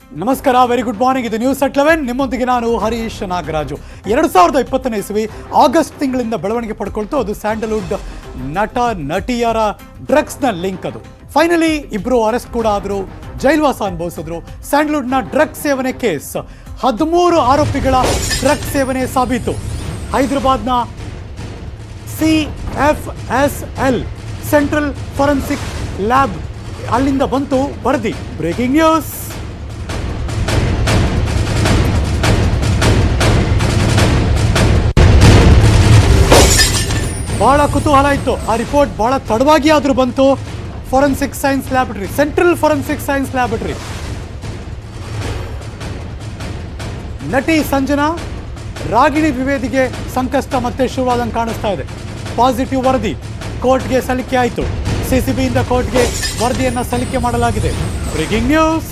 ನಮಸ್ಕಾರ very good morning ಇದು news at eleven ನಿಮ್ಮೊಂದಿಗೆ ನಾನು ಹರೀಶ್ ನಾಗರಾಜು ಎರಡು ಸಾವಿರದ ಇಪ್ಪತ್ತನೇ ಇಸ್ವಿ ಆಗಸ್ಟ್ ತಿಂಗಳಿಂದ ಬೆಳವಣಿಗೆ ಪಡ್ಕೊಳ್ತು ಅದು ಸ್ಯಾಂಡಲ್ವುಡ್ ನಟ ನಟಿಯರ ಡ್ರಗ್ಸ್ನ ಲಿಂಕ್ ಅದು ಫೈನಲಿ ಇಬ್ಬರು ಅರೆಸ್ಟ್ ಕೂಡ ಆದರು ಜೈಲ್ವಾಸ ಅನುಭವಿಸಿದ್ರು ಸ್ಯಾಂಡಲ್ವುಡ್ನ ಡ್ರಗ್ ಸೇವನೆ ಕೇಸ್ ಹದಿಮೂರು ಆರೋಪಿಗಳ ಡ್ರಗ್ ಸೇವನೆ ಸಾಬೀತು ಹೈದರಾಬಾದ್ನ C F S L central forensic lab ಅಲ್ಲಿಂದ ಬಂತು ವರದಿ ಬ್ರೇಕಿಂಗ್ ನ್ಯೂಸ್ ಬಹಳ ಕುತೂಹಲ ಇತ್ತು ಆ ರಿಪೋರ್ಟ್ ಬಹಳ ತಡವಾಗಿ ಆದರೂ ಬಂತು forensic science laboratory central forensic science laboratory ನಟಿ ಸಂಜನಾ ರಾಗಿಣಿ ದ್ವಿವೇದಿಗೆ ಸಂಕಷ್ಟ ಮತ್ತೆ ಶುರುವಾದಂಗೆ ಕಾಣಿಸ್ತಾ ಇದೆ ಪಾಸಿಟಿವ್ ವರದಿ ಕೋರ್ಟ್ಗೆ ಸಲ್ಲಿಕೆ ಆಯಿತು ಸಿಸಿಬಿಯಿಂದ ಕೋರ್ಟ್ಗೆ ವರದಿಯನ್ನ ಸಲ್ಲಿಕೆ ಮಾಡಲಾಗಿದೆ ಬ್ರೇಕಿಂಗ್ ನ್ಯೂಸ್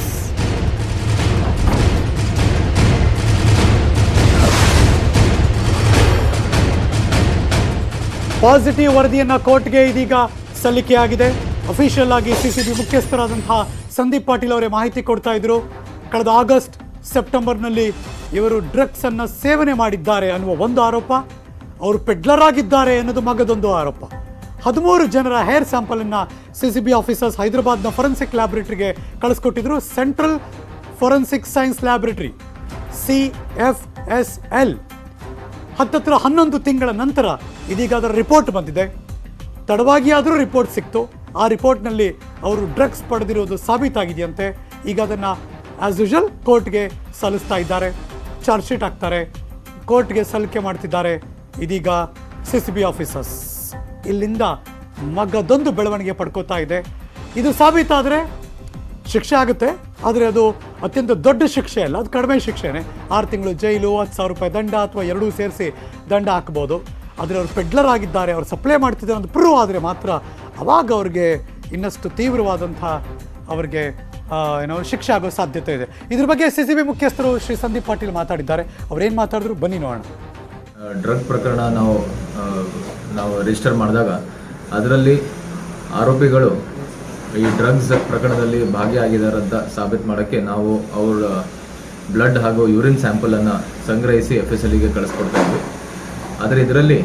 ಪಾಸಿಟಿವ್ ವರದಿಯನ್ನ ಕೋರ್ಟ್ಗೆ ಇದೀಗ ಸಲ್ಲಿಕೆಯಾಗಿದೆ ಅಫಿಷಿಯಲ್ ಆಗಿ ಸಿಸಿಬಿ ಮುಖ್ಯಸ್ಥರಾದಂತಹ ಸಂದೀಪ್ ಪಾಟೀಲ್ ಅವರೇ ಮಾಹಿತಿ ಕೊಡ್ತಾ ಇದ್ರು ಕಳೆದ ಆಗಸ್ಟ್ ಸೆಪ್ಟೆಂಬರ್ನಲ್ಲಿ ಇವರು ಡ್ರಗ್ಸ್ ಅನ್ನ ಸೇವನೆ ಮಾಡಿದ್ದಾರೆ ಅನ್ನುವ ಒಂದು ಆರೋಪ ಅವರು ಪೆಡ್ಲರ್ ಆಗಿದ್ದಾರೆ ಅನ್ನೋದು ಮಗದೊಂದು ಆರೋಪ ಹದಿಮೂರು ಜನರ ಹೇರ್ ಸ್ಯಾಂಪಲ್ ಅನ್ನ ಸಿಸಿಬಿ ಆಫೀಸರ್ಸ್ ಹೈದರಾಬಾದ್ನ ಫೊರೆನ್ಸಿಕ್ ಲ್ಯಾಬರೇಟರಿಗೆ ಕಳಿಸ್ಕೊಟ್ಟಿದ್ರು central forensic science laboratory C F S L ಹತ್ತತ್ರ ಹನ್ನೊಂದು ತಿಂಗಳ ನಂತರ ಇದೀಗ ಅದರ ರಿಪೋರ್ಟ್ ಬಂದಿದೆ ತಡವಾಗಿ ಆದರೂ ರಿಪೋರ್ಟ್ ಸಿಕ್ತು ಆ ರಿಪೋರ್ಟ್ನಲ್ಲಿ ಅವರು ಡ್ರಗ್ಸ್ ಪಡೆದಿರೋದು ಸಾಬೀತಾಗಿದೆಯಂತೆ ಈಗ ಅದನ್ನು ಆಸ್ ಯೂಶಲ್ ಕೋರ್ಟ್ಗೆ ಸಲ್ಲಿಸ್ತಾ ಇದ್ದಾರೆ ಚಾರ್ಜ್ ಶೀಟ್ ಹಾಕ್ತಾರೆ ಕೋರ್ಟ್ಗೆ ಸಲ್ಲಿಕೆ ಮಾಡ್ತಿದ್ದಾರೆ ಇದೀಗ ಸಿ ಸಿ ಬಿ ಆಫೀಸರ್ಸ್ ಇಲ್ಲಿಂದ ಮಗದೊಂದು ಬೆಳವಣಿಗೆ ಪಡ್ಕೋತಾ ಇದೆ ಇದು ಸಾಬೀತಾದರೆ ಶಿಕ್ಷೆ ಆಗುತ್ತೆ ಆದರೆ ಅದು ಅತ್ಯಂತ ದೊಡ್ಡ ಶಿಕ್ಷೆ ಅಲ್ಲ ಅದು ಕಡಿಮೆ ಶಿಕ್ಷೆನೇ ಆರು ತಿಂಗಳು ಜೈಲು ಹತ್ತು ಸಾವಿರ ರೂಪಾಯಿ ದಂಡ ಅಥವಾ ಎರಡೂ ಸೇರಿಸಿ ದಂಡ ಹಾಕ್ಬೋದು ಆದರೆ ಅವರು ಪೆಡ್ಲರ್ ಆಗಿದ್ದಾರೆ ಅವರು ಸಪ್ಲೈ ಮಾಡ್ತಿದ್ದಾರೆ ಅಂತ ಪ್ರೂವ್ ಆದರೆ ಮಾತ್ರ ಅವಾಗ ಅವ್ರಿಗೆ ಇನ್ನಷ್ಟು ತೀವ್ರವಾದಂಥ ಅವ್ರಿಗೆ ಆ, ಏನೋ ಶಿಕ್ಷೆ ಆಗೋ ಸಾಧ್ಯತೆ ಇದೆ ಇದ್ರ ಬಗ್ಗೆ ಸಿ ಸಿ ಬಿ ಮುಖ್ಯಸ್ಥರು ಶ್ರೀ ಸಂದೀಪ್ ಪಾಟೀಲ್ ಮಾತಾಡಿದ್ದಾರೆ ಅವ್ರೇನು ಮಾತಾಡಿದ್ರು ಬನ್ನಿ ನೋಡೋಣ ಡ್ರಗ್ ಪ್ರಕರಣ ನಾವು ಆ, ನಾವು ರಿಜಿಸ್ಟರ್ ಮಾಡಿದಾಗ ಅದರಲ್ಲಿ ಆರೋಪಿಗಳು ಈ ಡ್ರಗ್ಸ್ ಪ್ರಕರಣದಲ್ಲಿ ಭಾಗಿಯಾಗಿದ್ದಾರೆ ಅಂತ ಸಾಬೀತು ಮಾಡೋಕ್ಕೆ ನಾವು ಅವರ ಬ್ಲಡ್ ಹಾಗೂ ಯೂರಿನ್ ಸ್ಯಾಂಪಲನ್ನು ಸಂಗ್ರಹಿಸಿ ಎಫ್ ಎಸ್ ಎಲ್ಗೆ ಕಳಿಸ್ಕೊಡ್ತಾ ಇದ್ವಿ ಆದರೆ ಇದರಲ್ಲಿ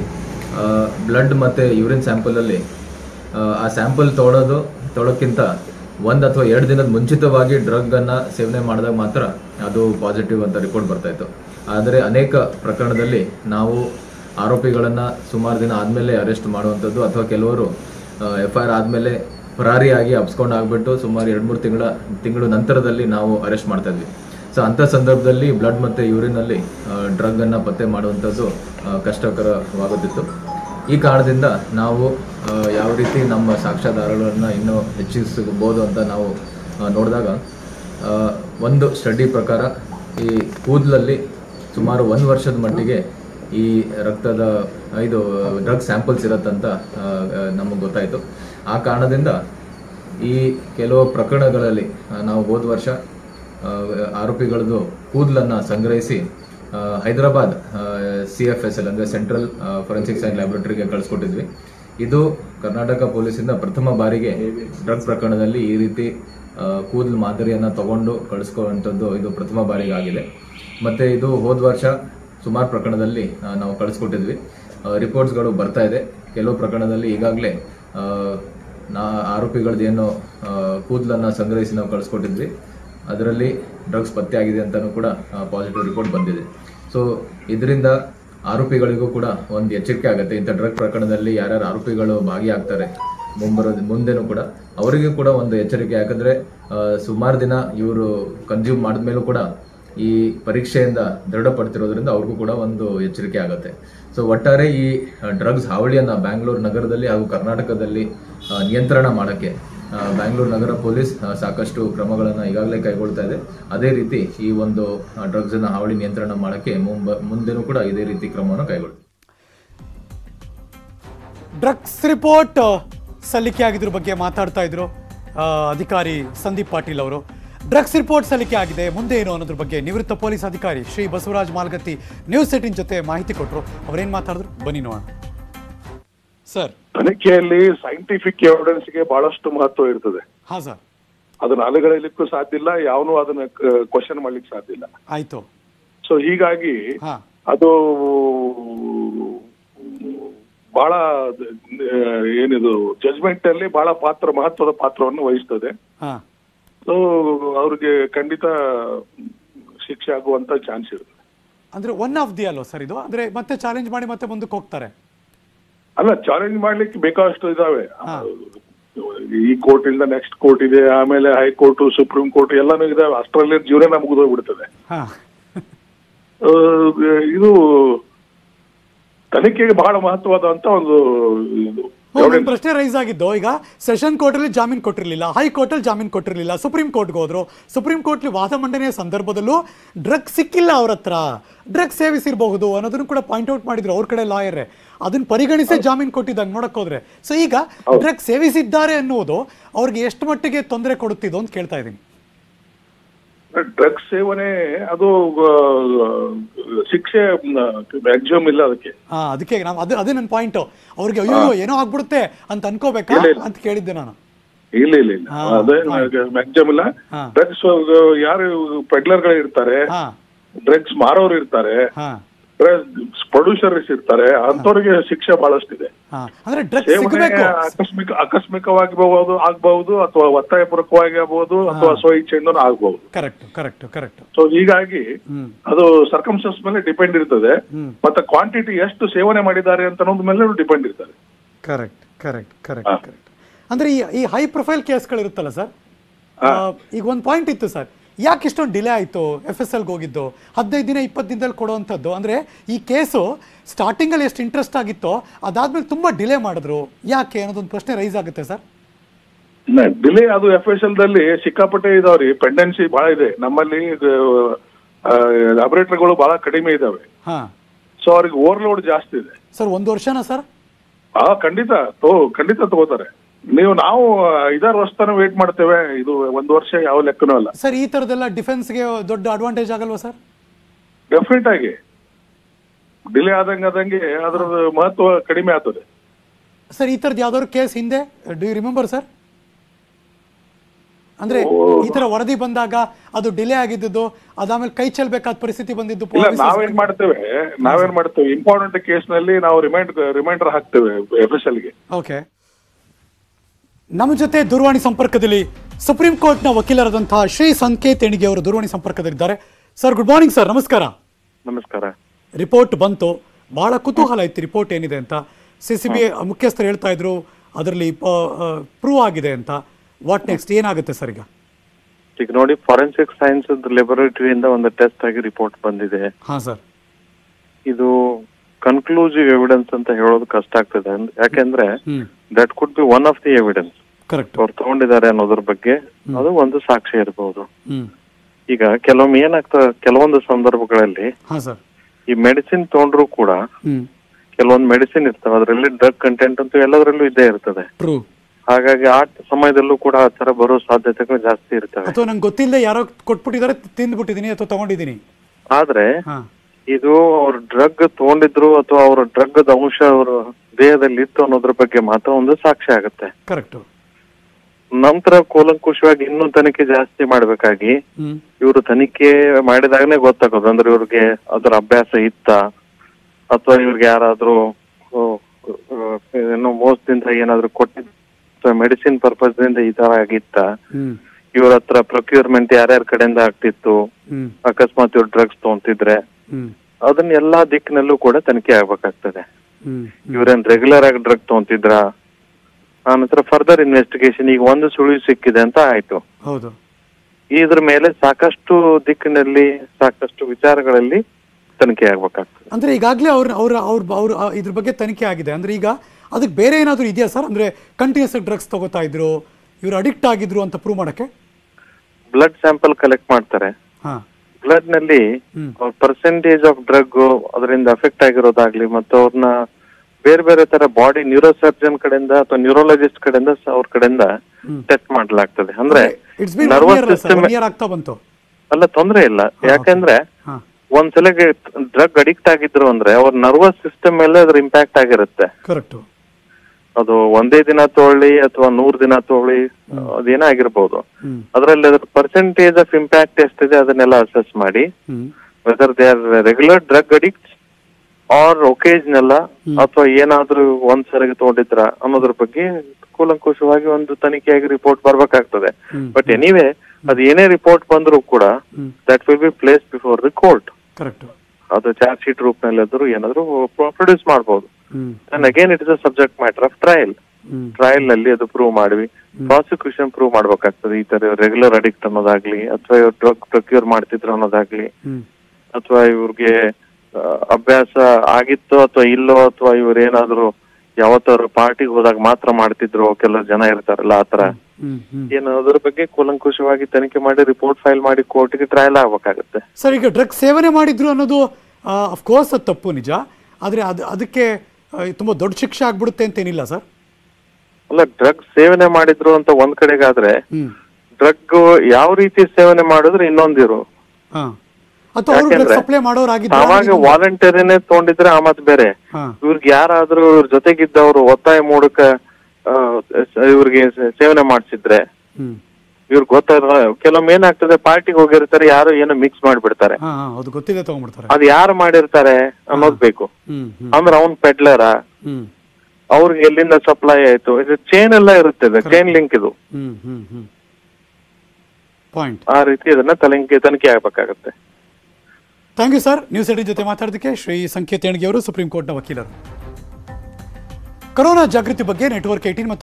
ಬ್ಲಡ್ ಮತ್ತು ಯೂರಿನ್ ಸ್ಯಾಂಪಲಲ್ಲಿ ಆ ಸ್ಯಾಂಪಲ್ ತೊಗೊಳೋದು ತೊಗೊಳೋಕ್ಕಿಂತ ಒಂದು ಅಥವಾ ಎರಡು ದಿನದ ಮುಂಚಿತವಾಗಿ ಡ್ರಗ್ಗನ್ನು ಸೇವನೆ ಮಾಡಿದಾಗ ಮಾತ್ರ ಅದು ಪಾಸಿಟಿವ್ ಅಂತ ರಿಪೋರ್ಟ್ ಬರ್ತಾಯಿತ್ತು ಆದರೆ ಅನೇಕ ಪ್ರಕರಣದಲ್ಲಿ ನಾವು ಆರೋಪಿಗಳನ್ನು ಸುಮಾರು ದಿನ ಆದಮೇಲೆ ಅರೆಸ್ಟ್ ಮಾಡುವಂಥದ್ದು ಅಥವಾ ಕೆಲವರು ಎಫ್ ಐ ಆರ್ ಆದಮೇಲೆ ಫರಾರಿಯಾಗಿ ಅಪ್ಸ್ಕೊಂಡು ಆಗಿಬಿಟ್ಟು ಸುಮಾರು ಎರಡು ಮೂರು ತಿಂಗಳ ತಿಂಗಳು ನಂತರದಲ್ಲಿ ನಾವು ಅರೆಸ್ಟ್ ಮಾಡ್ತಾ ಇದ್ವಿ ಸೊ ಅಂಥ ಸಂದರ್ಭದಲ್ಲಿ ಬ್ಲಡ್ ಮತ್ತು ಯೂರಿನಲ್ಲಿ ಡ್ರಗ್ಗನ್ನು ಪತ್ತೆ ಮಾಡುವಂಥದ್ದು ಆ, ಕಷ್ಟಕರವಾಗುತ್ತಿತ್ತು ಈ ಕಾರಣದಿಂದ ನಾವು ಆ, ಯಾವ ರೀತಿ ನಮ್ಮ ಸಾಕ್ಷ್ಯಾಧಾರಗಳನ್ನು ಇನ್ನೂ ಹೆಚ್ಚಿಸಬಹುದು ಅಂತ ನಾವು ಆ, ನೋಡಿದಾಗ ಆ, ಒಂದು ಸ್ಟಡಿ ಪ್ರಕಾರ ಈ ಕೂದಲಲ್ಲಿ ಸುಮಾರು ಒಂದು ವರ್ಷದ ಮಟ್ಟಿಗೆ ಈ ರಕ್ತದ ಇದು ಡ್ರಗ್ ಸ್ಯಾಂಪಲ್ಸ್ ಇರತ್ತಂತ ನಮಗೆ ಗೊತ್ತಾಯಿತು ಆ ಕಾರಣದಿಂದ ಈ ಕೆಲವು ಪ್ರಕರಣಗಳಲ್ಲಿ ಆ, ನಾವು ಹೋದ ವರ್ಷ ಆ, ಆರೋಪಿಗಳದ್ದು ಕೂದಲನ್ನು ಸಂಗ್ರಹಿಸಿ ಆ, Hyderabad C F S L ಅಂದರೆ ಸೆಂಟ್ರಲ್ ಫೊರೆನ್ಸಿಕ್ ಸೈನ್ಸ್ ಲ್ಯಾಬೊರೇಟರಿಗೆ ಕಳಿಸ್ಕೊಟ್ಟಿದ್ವಿ ಇದು ಕರ್ನಾಟಕ ಪೊಲೀಸಿಂದ ಪ್ರಥಮ ಬಾರಿಗೆ ಡ್ರಗ್ ಪ್ರಕರಣದಲ್ಲಿ ಈ ರೀತಿ ಕೂದಲು ಮಾದರಿಯನ್ನು ತಗೊಂಡು ಕಳಿಸ್ಕೊಳ್ಳುವಂಥದ್ದು ಇದು ಪ್ರಥಮ ಬಾರಿಗೆ ಆಗಿದೆ ಮತ್ತು ಇದು ಹೋದ ವರ್ಷ ಸುಮಾರು ಪ್ರಕರಣದಲ್ಲಿ ಆ, ನಾವು ಕಳಿಸ್ಕೊಟ್ಟಿದ್ವಿ ರಿಪೋರ್ಟ್ಸ್ಗಳು ಬರ್ತಾ ಇದೆ ಕೆಲವು ಪ್ರಕರಣದಲ್ಲಿ ಈಗಾಗಲೇ ನಾ ಆರೋಪಿಗಳದ್ದು ಏನು ಕೂದಲನ್ನು ಸಂಗ್ರಹಿಸಿ ನಾವು ಕಳಿಸ್ಕೊಟ್ಟಿದ್ವಿ ಅದರಲ್ಲಿ ಡ್ರಗ್ಸ್ ಪತ್ತೆ ಆಗಿದೆ ಅಂತಲೂ ಕೂಡ ಪಾಸಿಟಿವ್ ರಿಪೋರ್ಟ್ ಬಂದಿದೆ ಸೊ ಇದರಿಂದ ಆರೋಪಿಗಳಿಗೂ ಕೂಡ ಒಂದು ಎಚ್ಚರಿಕೆ ಆಗುತ್ತೆ ಇಂಥ ಡ್ರಗ್ ಪ್ರಕರಣದಲ್ಲಿ ಯಾರ್ಯಾರು ಆರೋಪಿಗಳು ಭಾಗಿಯಾಗ್ತಾರೆ ಮುಂಬರೋದು ಮುಂದೆನೂ ಕೂಡ ಅವರಿಗೂ ಕೂಡ ಒಂದು ಎಚ್ಚರಿಕೆ ಯಾಕಂದರೆ ಸುಮಾರು ದಿನ ಇವರು ಕನ್ಸ್ಯೂಮ್ ಮಾಡಿದ್ಮೇಲೂ ಕೂಡ ಈ ಪರೀಕ್ಷೆಯಿಂದ ದೃಢಪಡ್ತಿರೋದ್ರಿಂದ ಅವ್ರಿಗೂ ಕೂಡ ಒಂದು ಎಚ್ಚರಿಕೆ ಆಗುತ್ತೆ ಸೊ ಒಟ್ಟಾರೆ ಈ ಡ್ರಗ್ಸ್ ಹಾವಳಿಯನ್ನು ಬ್ಯಾಂಗ್ಳೂರು ನಗರದಲ್ಲಿ ಹಾಗೂ ಕರ್ನಾಟಕದಲ್ಲಿ ಆ, ನಿಯಂತ್ರಣ ಮಾಡೋಕ್ಕೆ ಆ, ಬ್ಯಾಂಗ್ಳೂರು ನಗರ ಪೊಲೀಸ್ ಆ, ಸಾಕಷ್ಟು ಕ್ರಮಗಳನ್ನು ಈಗಾಗಲೇ ಕೈಗೊಳ್ತಾ ಇದೆ ಅದೇ ರೀತಿ ಈ ಒಂದು ಡ್ರಗ್ಸನ್ನು ಹಾವಳಿ ನಿಯಂತ್ರಣ ಮಾಡೋಕ್ಕೆ ಮುಂಬ ಮುಂದೆನೂ ಕೂಡ ಇದೇ ರೀತಿ ಕ್ರಮವನ್ನು ಕೈಗೊಳ್ತೀವಿ ಡ್ರಗ್ಸ್ ರಿಪೋರ್ಟ್ ಸಲ್ಲಿಕೆ ಆಗಿದ್ರ ಬಗ್ಗೆ ಮಾತಾಡ್ತಾ ಇದ್ರು ಆ, ಅಧಿಕಾರಿ ಸಂದೀಪ್ ಪಾಟೀಲ್ ಅವರು ಡ್ರಗ್ಸ್ ರಿಪೋರ್ಟ್ ಸಲ್ಲಿಕೆ ಆಗಿದೆ ಮುಂದೆ ಏನು ಅನ್ನೋದ್ರ ಬಗ್ಗೆ ನಿವೃತ್ತ ಪೊಲೀಸ್ ಅಧಿಕಾರಿ ಶ್ರೀ ಬಸವರಾಜ್ ಮಾಲ್ಗತ್ತಿ ನ್ಯೂಸ್ ಏಟಿನ್ ಜೊತೆ ಮಾಹಿತಿ ಕೊಟ್ಟರು ಅವ್ರೇನು ಮಾತಾಡಿದ್ರು ಬನ್ನಿ ನೋಡೋಣ ಸರ್ ತನಿಖೆಯಲ್ಲಿ ಸೈಂಟಿಫಿಕ್ ಎವಿಡೆನ್ಸ್ಗೆ ಬಹಳಷ್ಟು ಮಹತ್ವ ಇರ್ತದೆ ಹಾಂ ಸರ್ ಅದನ್ನ ಅಲೆಗಳಿಲಿಕ್ಕೂ ಸಾಧ್ಯ ಇಲ್ಲ ಯಾವನು ಅದನ್ನ ಕ್ವಶನ್ ಮಾಡ್ಲಿಕ್ಕೆ ಸಾಧ್ಯ ಇಲ್ಲ ಆಯ್ತು ಸೊ ಹೀಗಾಗಿ ಹಾ ಅದು ಬಹಳ ಆ, ಏನಿದು ಜಜ್ಮೆಂಟ್ ಅಲ್ಲಿ ಬಹಳ ಪಾತ್ರ ಮಹತ್ವದ ಪಾತ್ರವನ್ನು ವಹಿಸ್ತದೆ ಹಾ ಸೊ ಅವ್ರಿಗೆ ಖಂಡಿತ ಶಿಕ್ಷೆ ಆಗುವಂತ ಚಾನ್ಸ್ ಇರುತ್ತೆ ಅಂದ್ರೆ ಒನ್ ಆಫ್ ದಿ ಅಲ್ವಾ ಸರ್ ಇದು ಅಂದ್ರೆ ಮತ್ತೆ ಚಾಲೆಂಜ್ ಮಾಡಿ ಮತ್ತೆ ಮುಂದಕ್ಕೆ ಹೋಗ್ತಾರೆ ಅಲ್ಲ ಚಾಲೆಂಜ್ ಮಾಡ್ಲಿಕ್ಕೆ ಬೇಕಾದಷ್ಟು ಇದಾವೆ ಹಾ. ಈ ಕೋರ್ಟ್ ಇಂದ ನೆಕ್ಸ್ಟ್ ಕೋರ್ಟ್ ಇದೆ ಆಮೇಲೆ ಹೈಕೋರ್ಟ್ ಸುಪ್ರೀಂ ಕೋರ್ಟ್ ಎಲ್ಲಾನು ಇದಾವೆ ಅಷ್ಟರಲ್ಲಿ ಜೀವನ ಮುಗಿದೋಗ್ಬಿಡ್ತದೆ ಹಾ ಆ, ಇದು ತನಿಖೆಗೆ ಬಹಳ ಮಹತ್ವವಾದಂತ ಒಂದು ಇದು ಒಂದು ಪ್ರಶ್ನೆ ರೈಸ್ ಆಗಿದ್ದು ಈಗ ಸೆಷನ್ ಕೋರ್ಟಲ್ಲಿ ಜಾಮೀನು ಕೊಟ್ಟಿರಲಿಲ್ಲ ಹೈಕೋರ್ಟಲ್ಲಿ ಜಾಮೀನು ಕೊಟ್ಟಿರಲಿಲ್ಲ ಸುಪ್ರೀಂ ಕೋರ್ಟ್ಗೆ ಹೋದ್ರು ಸುಪ್ರೀಂ ಕೋರ್ಟ್ಲಿ ವಾದ ಮಂಡನೆಯ ಸಂದರ್ಭದಲ್ಲೂ ಡ್ರಗ್ ಸಿಕ್ಕಿಲ್ಲ ಅವ್ರ ಹತ್ರ ಡ್ರಗ್ ಸೇವಿಸಿರಬಹುದು ಅನ್ನೋದನ್ನು ಕೂಡ ಪಾಯಿಂಟ್ ಔಟ್ ಮಾಡಿದ್ರು ಅವ್ರ ಕಡೆ ಲಾಯರೇ ಅದನ್ನ ಪರಿಗಣಿಸಿ ಜಾಮೀನು ಕೊಟ್ಟಿದ್ದಂಗೆ ನೋಡಕ್ ಹೋದ್ರೆ ಸೊ ಈಗ ಡ್ರಗ್ ಸೇವಿಸಿದ್ದಾರೆ ಅನ್ನುವುದು ಅವ್ರಿಗೆ ಎಷ್ಟು ಮಟ್ಟಿಗೆ ತೊಂದರೆ ಕೊಡುತ್ತಿದ್ದು ಅಂತ ಕೇಳ್ತಾ ಇದ್ದೀನಿ ಡ್ರಗ್ಸ್ ಸೇವನೆ ಅದು ಆ, ಶಿಕ್ಷೆ ಮ್ಯಾಕ್ಸಿಮಮ್ ಇಲ್ಲ ಅದಕ್ಕೆ ಹಾ ಅದಕ್ಕೆ ನಾವು ಅದು ಅದೇ ನನ್ನ ಪಾಯಿಂಟ್ ಅವ್ರಿಗೆ ಅಯ್ಯೋ ಏನೋ ಆಗ್ಬಿಡುತ್ತೆ ಅಂತ ಅನ್ಕೋಬೇಕಾ ಅಂತ ಕೇಳಿದ್ದೆ ನಾನು ಇಲ್ಲ ಇಲ್ಲ ಇಲ್ಲ ಹಾ, ಅದೇ ಮ್ಯಾಕ್ಸಿಮಮ್ ಇಲ್ಲ ಹಾ. ಡ್ರಗ್ಸ್ ಯಾರು ಪೆಡ್ಲರ್ಗಳು ಇರ್ತಾರೆ ಹಾ ಡ್ರಗ್ಸ್ ಮಾರೋರು ಇರ್ತಾರೆ ಹಾ ಪ್ರೊಡ್ಯೂಸರ್ಸ್ ಇರ್ತಾರೆ ಅಂತವ್ರಿಗೆ ಶಿಕ್ಷೆ ಬಹಳಷ್ಟಿದೆ ಹಾ ಅಂದ್ರೆ ಡ್ರಗ್ ಸೇವನೆ ಸಿಗಬೇಕು ಆಕಸ್ಮಿಕ ಆಕಸ್ಮಿಕವಾಗಬಹುದು ಆಗ್ಬಹುದು ಅಥವಾ ಒತ್ತಾಯಪೂರ್ವಕವಾಗಿ ಆಗಬಹುದು ಅಥವಾ ಸ್ವಇಚ್ಛೆಯಿಂದ ಆಗ್ಬಹುದು ಕರೆಕ್ಟ್ ಕರೆಕ್ಟ್ ಕರೆಕ್ಟ್ ಸೊ ಹೀಗಾಗಿ ಹ್ಮ್ ಅದು ಸರ್ಕಮ್ಸ್ಟೆನ್ಸ್ ಮೇಲೆ ಡಿಪೆಂಡ್ ಇರ್ತದೆ ಹ್ಮ್. ಮತ್ತೆ ಕ್ವಾಂಟಿಟಿ ಎಷ್ಟು ಸೇವನೆ ಮಾಡಿದ್ದಾರೆ ಅಂತ ಅನ್ನೋದ್ರ ಮೇಲೆ ಡಿಪೆಂಡ್ ಇರ್ತದೆ ಕರೆಕ್ಟ್ ಕರೆಕ್ಟ್ ಕರೆಕ್ಟ್ ಕರೆಕ್ಟ್ ಅಂದ್ರೆ ಈ ಈ ಹೈ ಪ್ರೊಫೈಲ್ ಕೇಸ್ಗಳಿರುತ್ತಲ್ಲ ಸರ್ ಈಗ ಒಂದು ಪಾಯಿಂಟ್ ಇತ್ತು ಸರ್ ಯಾಕೆ ಇಷ್ಟೊಂದು ಡಿಲೇ ಆಯಿತು ಎಫ್ ಎಸ್ ಎಲ್ಗೆ ಹೋಗಿದ್ದು ಹದಿನೈದು ದಿನ ಇಪ್ಪತ್ತು ದಿನದಲ್ಲಿ ಕೊಡುವಂಥದ್ದು ಅಂದರೆ ಈ ಕೇಸು ಸ್ಟಾರ್ಟಿಂಗಲ್ಲಿ ಎಷ್ಟು ಇಂಟ್ರೆಸ್ಟ್ ಆಗಿತ್ತೋ ಅದಾದ್ಮೇಲೆ ತುಂಬ ಡಿಲೇ ಮಾಡಿದ್ರು ಯಾಕೆ ಅನ್ನೋದೊಂದು ಪ್ರಶ್ನೆ ರೈಸ್ ಆಗುತ್ತೆ ಸರ್ ಡಿಲೇ ಅದು ಎಫ್ ಎಸ್ ಎಲ್ ದಲ್ಲಿ ಸಿಕ್ಕಾಪಟ್ಟೆ ಇದಾವ್ರಿ ಪೆಂಡೆನ್ಸಿ ಬಹಳ ಇದೆ ನಮ್ಮಲ್ಲಿ ಲ್ಯಾಬೊರೇಟರಿಗಳು ಬಹಳ ಕಡಿಮೆ ಇದಾವೆ ಹಾಂ ಸೊ ಅವ್ರಿಗೆ ಓವರ್ಲೋಡ್ ಜಾಸ್ತಿ ಇದೆ ಸರ್ ಒಂದು ವರ್ಷನಾ ಸರ್ ಆ ಖಂಡಿತ ತೋ ಖಂಡಿತ ತಗೋತಾರೆ ನೀವು ನಾವು ಐದಾರು ವರ್ಷ ತನಕ ವೇಟ್ ಮಾಡ್ತೇವೆ ಇದು ಒಂದು ವರ್ಷ ಯಾವ ಲೆಕ್ಕನೂ ಅಲ್ಲ ಸರ್ ಈ ಥರದ್ದೆಲ್ಲ ಡಿಫೆನ್ಸ್ಗೆ ದೊಡ್ಡ ಅಡ್ವಾಂಟೇಜ್ ಆಗಲ್ವಾ ಸರ್ ಡೆಫಿನೆಟ್ ಆಗಿ ಡಿಲೇ ಆದಂಗೆ ಆದಂಗೆ ಅದ್ರದ್ದು ಮಹತ್ವ ಕಡಿಮೆ ಆಗ್ತದೆ ಸರ್ ಈ ಥರದ್ದು ಯಾವ್ದಾದ್ರು ಕೇಸ್ ಹಿಂದೆ ಡು ಯು ರಿಮೆಂಬರ್ ಸರ್ ಅಂದ್ರೆ ಈ ತರ ವರದಿ ಬಂದಾಗ ಅದು ಡಿಲೇ ಆಗಿದ್ದು ಅದಾದ್ಮೇಲೆ ಕೈ ಚೆಲ್ಬೇಕಾದ ಪರಿಸ್ಥಿತಿ ಬಂದಿದ್ದು ಇಲ್ಲ police ನಾವೇನ್ ಮಾಡ್ತೇವೆ ನಾವೇನ್ ಮಾಡ್ತೇವೆ ಇಂಪಾರ್ಟೆಂಟ್ ಕೇಸ್ ನಲ್ಲಿ ನಾವು ರಿಮೈಂಡ್ ರಿಮೈಂಡರ್ ಹಾಕ್ತೇವೆ ಎಫ್ ಎಸ್ ಎಲ್ಗೆ ಓಕೆ ನಮ್ಮ ಜೊತೆ ದೂರವಾಣಿ ಸಂಪರ್ಕದಲ್ಲಿ ಸುಪ್ರೀಂ ಕೋರ್ಟ್ನ ವಕೀಲರಾದಂತಹ ಶ್ರೀ ಸಂಕೇತ್ ಎಣಿಗೆ ಅವರು ದೂರವಾಣಿ ಸಂಪರ್ಕದಲ್ಲಿದ್ದಾರೆ ಸರ್ ಗುಡ್ ಮಾರ್ನಿಂಗ್ ಸರ್ ನಮಸ್ಕಾರ ನಮಸ್ಕಾರ ರಿಪೋರ್ಟ್ ಬಂತು ಬಹಳ ಕುತೂಹಲ ಇತ್ತು ರಿಪೋರ್ಟ್ ಏನಿದೆ ಅಂತ ಸಿ ಸಿ ಬಿ ಮುಖ್ಯಸ್ಥರು ಹೇಳ್ತಾ ಇದ್ರು ಅದರಲ್ಲಿ ಪ್ರೂವ್ ಆಗಿದೆ ಅಂತ ವಾಟ್ ನೆಕ್ಸ್ಟ್ ಏನಾಗುತ್ತೆ ಸರ್ ಈಗ ಈಗ ನೋಡಿ ಫಾರೆನ್ಸಿಕ್ ಸೈನ್ಸ್ ಲ್ಯಾಬೊರೇಟರಿಯಿಂದ ಒಂದು ಟೆಸ್ಟ್ ಆಗಿ ರಿಪೋರ್ಟ್ ಬಂದಿದೆ ಹಾ ಸರ್ ಇದು ಕನ್ಕ್ಲೂಸಿವ್ ಎವಿಡೆನ್ಸ್ ಅಂತ ಹೇಳೋದು ಕಷ್ಟ ಆಗ್ತದೆ ಅಂದ್- ಯಾಕೆಂದ್ರೆ hmm that could be one of the evidence correct ಅವ್ರು ತಗೊಂಡಿದ್ದಾರೆ ಅನ್ನೋದ್ರ ಬಗ್ಗೆ ಅದು ಒಂದು ಸಾಕ್ಷಿ ಇರಬಹುದು ಹ್ಮ್ ಈಗ ಕೆಲವೊಮ್ಮೆ ಏನಾಗ್ತದೆ ಕೆಲವೊಂದು ಸಂದರ್ಭಗಳಲ್ಲಿ ಹಾ ಸರ್ ಈ ಮೆಡಿಸಿನ್ ತಗೊಂಡ್ರು ಕೂಡ ಹ್ಮ್ ಕೆಲವೊಂದು ಮೆಡಿಸಿನ್ ಇರ್ತವೆ ಅದರಲ್ಲಿ ಡ್ರಗ್ ಕಂಟೆಂಟ್ ಅಂತೂ ಎಲ್ಲದರಲ್ಲೂ ಇದ್ದೇ ಇರ್ತದೆ ಟ್ರೂ ಹಾಗಾಗಿ ಆ ಸಮಯದಲ್ಲೂ ಕೂಡ ಆ ತರ ಬರೋ ಸಾಧ್ಯತೆಗಳು ಜಾಸ್ತಿ ಇರ್ತವೆ ಅಥವಾ ನಂಗೆ ಗೊತ್ತಿಲ್ಲದೆ ಯಾರೋ ಕೊಟ್ಬಿಟ್ಟಿದ್ದಾರೆ ತಿಂದ್ಬಿಟ್ಟಿದ್ದೀನಿ ಅಥವಾ ತಗೊಂಡಿದ್ದೀನಿ ಆದ್ರೆ ಹಾ ಇದು ಅವ್ರ ಡ್ರಗ್ ತಗೊಂಡಿದ್ರು ಅಥವಾ ಅವ್ರ ಡ್ರಗ್ ಅಂಶ ಅವ್ರ ದೇಹದಲ್ಲಿ ಇತ್ತು ಅನ್ನೋದ್ರ ಬಗ್ಗೆ ಮಾತ್ರ ಒಂದು ಸಾಕ್ಷಿ ಆಗುತ್ತೆ ಕರೆಕ್ಟ್ ನಂತರ ಕೂಲಂಕುಷವಾಗಿ ಇನ್ನೂ ತನಿಖೆ ಜಾಸ್ತಿ ಮಾಡ್ಬೇಕಾಗಿ ಹ್ಮ್ ಇವರು ತನಿಖೆ ಮಾಡಿದಾಗನೇ ಗೊತ್ತಾಗೋದು ಅಂದ್ರೆ ಇವ್ರಿಗೆ ಅದರ ಅಭ್ಯಾಸ ಇತ್ತ ಅಥವಾ ಇವ್ರಿಗೆ ಯಾರಾದ್ರೂ ಆ, ಆ, ಏನೋ ಮೋಸದಿಂದ ಏನಾದ್ರು ಕೊಟ್ಟಿದ್ದ ಅಥವಾ ಮೆಡಿಸಿನ್ ಪರ್ಪಸ್ ದಿಂದ ಈ ತರ ಆಗಿತ್ತ ಹ್ಮ್ ಇವ್ರ ಹತ್ರ ಪ್ರೊಕ್ಯೂರ್ಮೆಂಟ್ ಯಾರ್ಯಾರ ಕಡೆಯಿಂದ ಆಗ್ತಿತ್ತು ಹ್ಮ್ ಅಕಸ್ಮಾತ್ ಇವ್ರು ಡ್ರಗ್ಸ್ ತಗೊಂತಿದ್ರೆ ಹ್ಮ್ ಅದನ್ನ ಎಲ್ಲಾ ದಿಕ್ಕಿನಲ್ಲೂ ಕೂಡ ತನಿಖೆ ಆಗ್ಬೇಕಾಗ್ತದೆ ಹ್ಮ್ ಇವ್ರೇನ್ ರೆಗ್ಯುಲರ್ ಆಗಿ ಡ್ರಗ್ ತಗೊಂತಿದ್ರ ಆ ನಂತರ ಫರ್ದರ್ ಇನ್ವೆಸ್ಟಿಗೇಷನ್ ಈಗ ಒಂದು ಸುಳಿವು ಸಿಕ್ಕಿದೆ ಅಂತ ಆಯ್ತು ಹೌದು ಇದ್ರ ಮೇಲೆ ಸಾಕಷ್ಟು ದಿಕ್ಕಿನಲ್ಲಿ ಸಾಕಷ್ಟು ವಿಚಾರಗಳಲ್ಲಿ ತನಿಖೆ ಆಗ್ಬೇಕಾಗ್ತದೆ ಅಂದ್ರೆ ಈಗಾಗಲೇ ಅವ್ರ ಅವ್ರ ಅವ್ರ ಅವ್ರ ಆ, ಇದ್ರ ಬಗ್ಗೆ ತನಿಖೆ ಆಗಿದೆ ಅಂದ್ರೆ ಈಗ ಅದಕ್ಕೆ ಬೇರೆ ಏನಾದರೂ ಇದೆಯಾ ಸರ್ ಅಂದ್ರೆ ಕಂಟಿನ್ಯೂಸ್ ಡ್ರಗ್ಸ್ ತಗೋತಾ ಇದ್ರು ಇವ್ರು ಅಡಿಕ್ಟ್ ಆಗಿದ್ರು ಅಂತ ಪ್ರೂವ್ ಮಾಡಕ್ಕೆ ಬ್ಲಡ್ ಸ್ಯಾಂಪಲ್ ಕಲೆಕ್ಟ್ ಮಾಡ್ತಾರೆ ಹಾ ಬ್ಲಡ್ ನಲ್ಲಿ ಹ್ಮ್. ಪರ್ಸೆಂಟೇಜ್ ಆಫ್ ಡ್ರಗ್ ಅದರಿಂದ ಅಫೆಕ್ಟ್ ಆಗಿರೋದಾಗ್ಲಿ ಮತ್ತು ಅವ್ರನ್ನ ಬೇರೆ ಬೇರೆ ತರ ಬಾಡಿ ನ್ಯೂರೋಸರ್ಜನ್ ಕಡೆಯಿಂದ ಅಥವಾ ನ್ಯೂರೋಲಜಿಸ್ಟ್ ಕಡೆಯಿಂದ ಸ- ಅವ್ರ ಕಡೆಯಿಂದ ಟೆಸ್ಟ್ ಮಾಡಲಾಗ್ತದೆ ಅಂದ್ರೆ it's been nervous year sir system one year ಆಗ್ತಾ ಬಂತು ಅಲ್ಲ ತೊಂದ್ರೆ ಇಲ್ಲ ಯಾಕಂದ್ರೆ ಹಾ ಒಂದ್ಸಲಗೆ ಡ್ರಗ್ ಅಡಿಕ್ಟ್ ಆಗಿದ್ರು ಅಂದ್ರೆ ಅವ್ರ ನರ್ವಸ್ ಸಿಸ್ಟಮ್ ಮೇಲೆ ಅದ್ರ ಇಂಪ್ಯಾಕ್ಟ್ ಆಗಿರುತ್ತೆ ಕರೆಕ್ಟ್ ಅದು ಒಂದೇ ದಿನ ತಗೊಳ್ಳಿ ಅಥವಾ ನೂರ್ ದಿನ ತಗೊಳ್ಳಿ ಅದೇನೇ ಆಗಿರ್ಬೋದು ಹ್ಮ್ ಅದರಲ್ಲಿ ಅದ್ರ ಪರ್ಸೆಂಟೇಜ್ ಆಫ್ ಇಂಪ್ಯಾಕ್ಟ್ ಎಷ್ಟಿದೆ ಅದನ್ನೆಲ್ಲ ಅಸೆಸ್ ಮಾಡಿ hmm whether they are regular drug addicts or ಒಕೇಜ್ನಲ್ಲ ಅಥವಾ ಏನಾದ್ರೂ ಒಂದ್ ಸರಿಗೆ ತಗೊಂಡಿದ್ರ ಅನ್ನೋದ್ರ ಬಗ್ಗೆ ಕೂಲಂಕುಷವಾಗಿ ಒಂದು ತನಿಖೆಯಾಗಿ ರಿಪೋರ್ಟ್ ಬರ್ಬೇಕಾಗ್ತದೆ ಬಟ್ ಎನಿವೆ ಅದು ಏನೇ ರಿಪೋರ್ಟ್ ಬಂದರೂ ಕೂಡ that will be place before the court correct ಅದು ಚಾರ್ಜ್ ಶೀಟ್ ರೂಪನಲ್ಲಾದ್ರೂ ಏನಾದ್ರೂ ಪ್ರೊಡ್ಯೂಸ್ ಮಾಡಬಹುದು hmm and again it is a subject matter of trial hmm trial ನಲ್ಲಿ ಅದು ಪ್ರೂವ್ ಮಾಡ್ವಿ ಪ್ರಾಸಿಕ್ಯೂಷನ್ ಪ್ರೂವ್ ಮಾಡ್ಬೇಕಾಗ್ತದೆ ಈ ತರ ರೆಗ್ಯುಲರ್ ಅಡಿಕ್ಟ್ ಅನ್ನೋದಾಗ್ಲಿ ಅಥವಾ ಇವ್ರು ಡ್ರಗ್ ಪ್ರೊಕ್ಯೂರ್ ಮಾಡ್ತಿದ್ರು ಅನ್ನೋದಾಗ್ಲಿ ಹ್ಮ್ ಅಥವಾ ಇವ್ರಿಗೆ ಆ, ಅಭ್ಯಾಸ ಆಗಿತ್ತೋ ಅಥವಾ ಇಲ್ಲೋ ಅಥವಾ ಇವ್ರೇನಾದ್ರು ಯಾವತ್ತಾದ್ರು ಪಾರ್ಟಿಗೆ ಹೋದಾಗ ಮಾತ್ರ ಮಾಡ್ತಿದ್ರು ಕೆಲವು ಜನ ಇರ್ತಾರಲ್ಲ ಆತರ ಹ್ಮ್ ಹ್ಮ್ ಏನು ಅದ್ರ ಬಗ್ಗೆ ಕೂಲಂಕುಷವಾಗಿ ತನಿಖೆ ಮಾಡಿ ರಿಪೋರ್ಟ್ ಫೈಲ್ ಮಾಡಿ ಕೋರ್ಟ್ಗೆ ಟ್ರಯಲ್ ಆಗ್ಬೇಕಾಗತ್ತೆ ಸರ್ ಈಗ ಡ್ರಗ್ ಸೇವನೆ ಮಾಡಿದ್ರು ಅನ್ನೋದು ಅಫ್ಕೋರ್ಸ್ ಅದು ತಪ್ಪು ನಿಜ ಆದರೆ ಅದು ಅದಕ್ಕೆ ಆ, ತುಂಬ ದೊಡ್ಡ ಶಿಕ್ಷೆ ಆಗ್ಬಿಡುತ್ತೆ ಅಂತೇನಿಲ್ಲ ಸರ್ ಅಲ್ಲ ಡ್ರಗ್ ಸೇವನೆ ಮಾಡಿದ್ರು ಅಂತ ಒಂದ್ ಕಡೆಗಾದ್ರೆ ಹ್ಮ್ ಡ್ರಗ್ ಯಾವ ರೀತಿ ಸೇವನೆ ಮಾಡಿದ್ರೆ ಇನ್ನೊಂದಿರು ಹಾ ಅಥವಾ ಅವರು ಡ್ರಗ್ ಯಾಕೆಂದ್ರೆ ಸಪ್ಲೈ ಮಾಡೋರಾಗಿದ್ದರೆ ಆವಾಗ ವಾಲಂಟಿಯರಿನೇ ತಗೊಂಡಿದ್ರೆ ಆ ಮಾತು ಬೇರೆ ಹಾ ಇವ್ರಿಗೆ ಯಾರಾದ್ರೂ ಇವ್ರ ಜೊತೆಗಿದ್ದವರು ಒತ್ತಾಯ ಮೂಲಕ ಆ, ಇವ್ರಿಗೆ ಸೇ- ಸೇವನೆ ಮಾಡಿಸಿದ್ರೆ ಹ್ಮ್ ಇವ್ರಿಗೆ ಗೊತ್ತಾಗ ಕೆಲವೊಮ್ಮೆ ಏನಾಗ್ತದೆ ಪಾರ್ಟಿಗೆ ಹೋಗಿರ್ತಾರೆ ಯಾರು ಏನೋ ಮಿಕ್ಸ್ ಮಾಡ್ಬಿಡ್ತಾರೆ ಹಾ ಹಾ ಅದು ಗೊತ್ತಿದೆ ತಗೊಂಡ್ಬಿಡ್ತಾರೆ ಅದ್ ಯಾರು ಮಾಡಿರ್ತಾರೆ ಅನ್ನೋದ್ ಬೇಕು ಹ್ಮ್ ಹ್ಮ್ ಅಂದ್ರೆ ಅವ್ನ್ ಪೆಡ್ಲರ ಹ್ಮ್ ಅವ್ರಿಗೆ ಎಲ್ಲಿಂದ ಸಪ್ಲೈ ಆಯ್ತು ಇದು ಚೈನ್ ಎಲ್ಲ ಇರುತ್ತೆ ಚೈನ್ ಲಿಂಕ್ ಇದು ಹ್ಮ್ ಹ್ಮ್ ಹ್ಮ್ ಪಾಯಿಂಟ್ ಆ ರೀತಿ ಇದನ್ನ ತನಿಖೆ ತನಿಖೆ ಆಗ್ಬೇಕಾಗತ್ತೆ thank you sir news eighteen ಜೊತೆ ಮಾತಾಡೋದಕ್ಕೆ ಶ್ರೀ ಸಂಖ್ಯೆ ತೇಣಗಿ ಅವರು ಸುಪ್ರೀಂ ಕೋರ್ಟ್ನ ವಕೀಲರು ಕೊರೋನಾ ಜಾಗೃತಿ ಬಗ್ಗೆ ನೆಟ್ವರ್ಕ್ ಏಟೀನ್ ಮತ್ತು